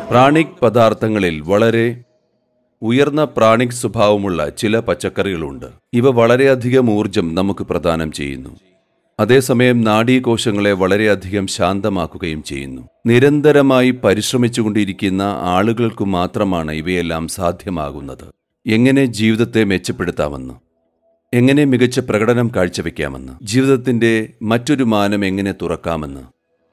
pranic പദാർത്ഥങ്ങളിൽ വളരെ ഉയർന്ന pranic സ്വഭാവമുള്ള ചില പച്ചക്കറികളുണ്ട് ഇവ വളരെയധികം ഊർജം നമുക്ക് പ്രദാനം ചെയ്യുന്നു അതേസമയം നാഡീകോശങ്ങളെ വളരെയധികം ശാന്തമാക്കുകയും ചെയ്യുന്നു നിരന്തരമായി പരിശ്രമിച്ചുകൊണ്ടിരിക്കുന്ന ആളുകൾക്ക് മാത്രമാണ് ഇവയെല്ലാം സാധ്യമാകുന്നത് എങ്ങനെ ജീവിതത്തെ മെച്ചപ്പെടുത്താമെന്ന് എങ്ങനെ മികച്ച പ്രകടനം കാഴ്ചവെക്കാമെന്ന് ജീവിതത്തിന്റെ മറ്റൊരു മാനം എങ്ങനെ തുറക്കാമെന്ന്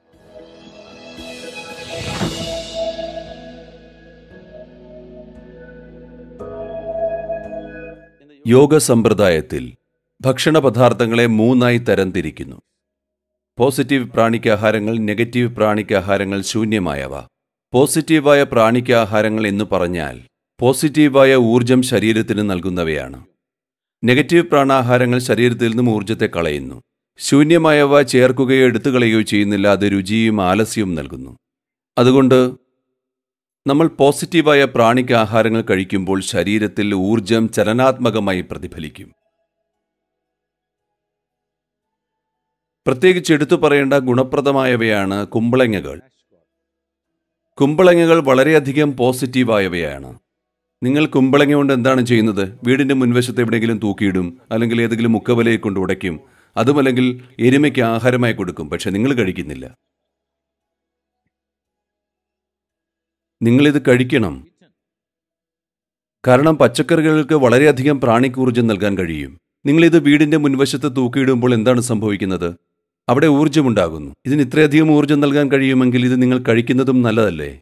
യോഗ സമ്പ്രദായത്തിൽ ഭക്ഷണ പദാർത്ഥങ്ങളെ മൂന്നായി തരംതിരിക്കുന്നു പോസിറ്റീവ് പ്രാണിക്കാഹാരങ്ങൾ നെഗറ്റീവ് പ്രാണിക്കാഹാരങ്ങൾ ശൂന്യമായവ പോസിറ്റീവായ പ്രാണിക്കാഹാരങ്ങൾ എന്ന് പറഞ്ഞാൽ പോസിറ്റീവായ ഊർജം ശരീരത്തിന് നൽകുന്നവയാണ് നെഗറ്റീവ് പ്രാണാഹാരങ്ങൾ ശരീരത്തിൽ നിന്നും ഊർജത്തെ കളയുന്നു ശൂന്യമായവ ചേർക്കുകയോ എടുത്തു കളയുകയോ ചെയ്യുന്നില്ല അത് രുചിയും ആലസ്യവും നൽകുന്നു അതുകൊണ്ട് നമ്മൾ പോസിറ്റീവായ പ്രാണിക ആഹാരങ്ങൾ കഴിക്കുമ്പോൾ ശരീരത്തിൽ ഊർജം ചലനാത്മകമായി പ്രതിഫലിക്കും പ്രത്യേകിച്ച് എടുത്തു പറയേണ്ട ഗുണപ്രദമായവയാണ് കുമ്പളങ്ങകൾ കുമ്പളങ്ങകൾ വളരെയധികം പോസിറ്റീവായവയാണ് നിങ്ങൾ കുമ്പളങ്ങ കൊണ്ട് എന്താണ് ചെയ്യുന്നത് വീടിന്റെ മുൻവശത്ത് എവിടെയെങ്കിലും തൂക്കിയിടും അല്ലെങ്കിൽ ഏതെങ്കിലും മുക്കവലയെ കൊണ്ട് ഉടയ്ക്കും അതുമല്ലെങ്കിൽ എരുമയ്ക്ക് ആഹാരമായി കൊടുക്കും പക്ഷെ നിങ്ങൾ കഴിക്കുന്നില്ല നിങ്ങളിത് കഴിക്കണം കാരണം പച്ചക്കറികൾക്ക് വളരെയധികം പ്രാണിക്കൂർജ്ജം നൽകാൻ കഴിയും നിങ്ങളിത് വീടിന്റെ മുൻവശത്ത് തൂക്കിയിടുമ്പോൾ എന്താണ് സംഭവിക്കുന്നത് അവിടെ ഊർജ്ജമുണ്ടാകുന്നു ഇതിന് ഇത്രയധികം ഊർജ്ജം നൽകാൻ കഴിയുമെങ്കിൽ ഇത് നിങ്ങൾ കഴിക്കുന്നതും നല്ലതല്ലേ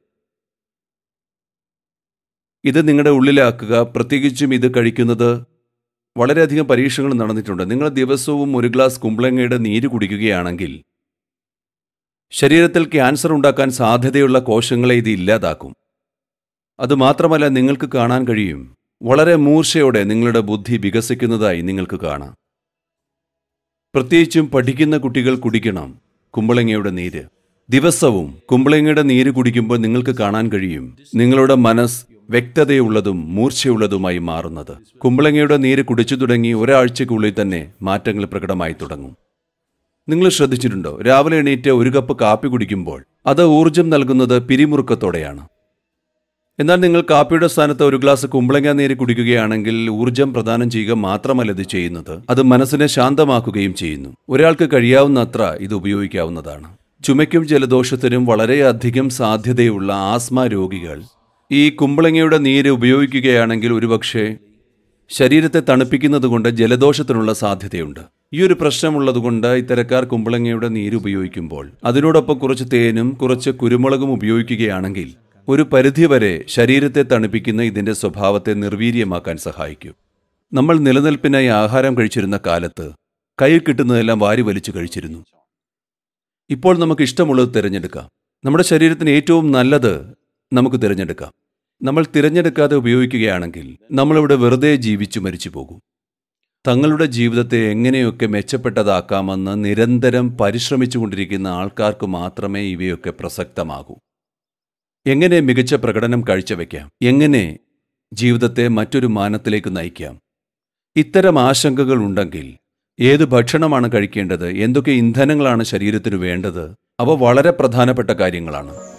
ഇത് നിങ്ങളുടെ ഉള്ളിലാക്കുക പ്രത്യേകിച്ചും ഇത് കഴിക്കുന്നത് വളരെയധികം പരീക്ഷകൾ നടന്നിട്ടുണ്ട് നിങ്ങൾ ദിവസവും ഒരു ഗ്ലാസ് കുമ്പളങ്ങയുടെ നീര് കുടിക്കുകയാണെങ്കിൽ ശരീരത്തിൽ ക്യാൻസർ ഉണ്ടാക്കാൻ സാധ്യതയുള്ള കോശങ്ങളെ ഇത് ഇല്ലാതാക്കും അതുമാത്രമല്ല നിങ്ങൾക്ക് കാണാൻ കഴിയും വളരെ മൂർച്ചയോടെ നിങ്ങളുടെ ബുദ്ധി വികസിക്കുന്നതായി നിങ്ങൾക്ക് കാണാം പ്രത്യേകിച്ചും പഠിക്കുന്ന കുട്ടികൾ കുടിക്കണം കുമ്പളങ്ങയുടെ നീര് ദിവസവും കുമ്പളങ്ങയുടെ നീര് കുടിക്കുമ്പോൾ നിങ്ങൾക്ക് കാണാൻ കഴിയും നിങ്ങളുടെ മനസ്സ് വ്യക്തതയുള്ളതും മൂർച്ചയുള്ളതുമായി മാറുന്നത് കുമ്പളങ്ങയുടെ നീര് കുടിച്ചു തുടങ്ങി ഒരാഴ്ചയ്ക്കുള്ളിൽ തന്നെ മാറ്റങ്ങൾ പ്രകടമായി തുടങ്ങും നിങ്ങൾ ശ്രദ്ധിച്ചിട്ടുണ്ടോ രാവിലെ എണീറ്റ് ഒരു കപ്പ് കാപ്പി കുടിക്കുമ്പോൾ അത് ഊർജം നൽകുന്നത് പിരിമുറുക്കത്തോടെയാണ് എന്നാൽ നിങ്ങൾ കാപ്പിയുടെ സ്ഥാനത്ത് ഒരു ഗ്ലാസ് കുമ്പളങ്ങ നീര് കുടിക്കുകയാണെങ്കിൽ ഊർജം പ്രദാനം ചെയ്യുക മാത്രമല്ല ഇത് ചെയ്യുന്നത് അത് മനസ്സിനെ ശാന്തമാക്കുകയും ചെയ്യുന്നു ഒരാൾക്ക് കഴിയാവുന്നത്ര ഇത് ഉപയോഗിക്കാവുന്നതാണ് ചുമയ്ക്കും ജലദോഷത്തിനും വളരെയധികം സാധ്യതയുള്ള ആസ്മ രോഗികൾ ഈ കുമ്പളങ്ങയുടെ നീര് ഉപയോഗിക്കുകയാണെങ്കിൽ ഒരുപക്ഷെ ശരീരത്തെ തണുപ്പിക്കുന്നത് കൊണ്ട് ജലദോഷത്തിനുള്ള സാധ്യതയുണ്ട് ഈ ഒരു പ്രശ്നമുള്ളതുകൊണ്ട് ഇത്തരക്കാർ കുമ്പളങ്ങയുടെ നീര് ഉപയോഗിക്കുമ്പോൾ അതിനോടൊപ്പം കുറച്ച് തേനും കുറച്ച് കുരുമുളകും ഉപയോഗിക്കുകയാണെങ്കിൽ ഒരു പരിധിവരെ ശരീരത്തെ തണുപ്പിക്കുന്ന ഇതിന്റെ സ്വഭാവത്തെ നിർവീര്യമാക്കാൻ സഹായിക്കും നമ്മൾ നിലനിൽപ്പിനായി ആഹാരം കഴിച്ചിരുന്ന കാലത്ത് കയ്യിൽ കിട്ടുന്നതെല്ലാം വാരി വലിച്ചു കഴിച്ചിരുന്നു ഇപ്പോൾ നമുക്ക് ഇഷ്ടമുള്ളത് തിരഞ്ഞെടുക്കാം നമ്മുടെ ശരീരത്തിന് ഏറ്റവും നല്ലത് നമുക്ക് തിരഞ്ഞെടുക്കാം നമ്മൾ തിരഞ്ഞെടുക്കാതെ ഉപയോഗിക്കുകയാണെങ്കിൽ നമ്മളിവിടെ വെറുതെ ജീവിച്ചു മരിച്ചു പോകും തങ്ങളുടെ ജീവിതത്തെ എങ്ങനെയൊക്കെ മെച്ചപ്പെട്ടതാക്കാമെന്ന് നിരന്തരം പരിശ്രമിച്ചുകൊണ്ടിരിക്കുന്ന ആൾക്കാർക്ക് മാത്രമേ ഇവയൊക്കെ പ്രസക്തമാകൂ എങ്ങനെ മികച്ച പ്രകടനം കാഴ്ചവെക്കാം എങ്ങനെ ജീവിതത്തെ മറ്റൊരു മാനത്തിലേക്ക് നയിക്കാം ഇത്തരം ആശങ്കകൾ ഉണ്ടെങ്കിൽ ഏത് ഭക്ഷണമാണ് കഴിക്കേണ്ടത് എന്തൊക്കെ ഇന്ധനങ്ങളാണ് ശരീരത്തിന് വേണ്ടത് അവ വളരെ പ്രധാനപ്പെട്ട കാര്യങ്ങളാണ്